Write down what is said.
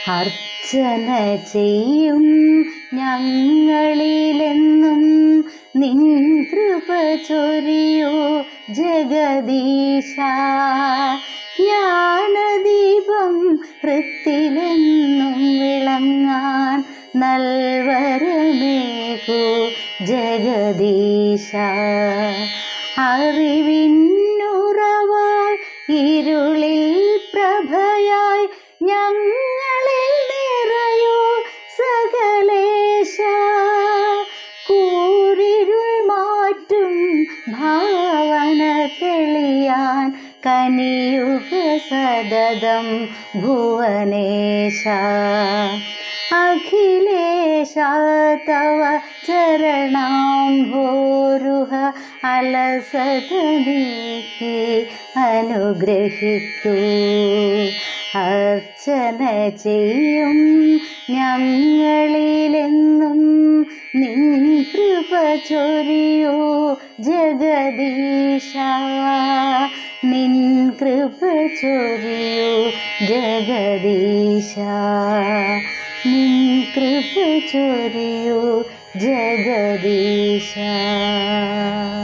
അർച്ചന ചെയ്യും ഞങ്ങളിലെന്നും നിൻ കൃപ ചൊരിയോ ജഗദീശ ജ്ഞാനദീപം ഹൃത്തിലെന്നും വിളങ്ങാൻ നൽവരമേകൂ ജഗദീശ അറിവിന്നുറവായി ഇരുളിൽ പ്രഭയായി ഞങ്ങളിൽ നിറയൂ സകലേശ കൂരിരുൾ മാറ്റും ഭാവന തെളിയാൻ കനിയുക സതതം ഭുവനേശ അഖിലേശ തവ ചരണാംഭോരുഹ അലസത നീക്കി അനുഗ്രഹിക്കൂ അർച്ചന ചെയ്യും ഞങ്ങളിലെന്നും നിൻ കൃപ ചൊരിയോ ജഗദീശ നിൻ കൃപ ചൊരിയോ ജഗദീശ നിൻ കൃപ ചൊരിയോ ജഗദീശ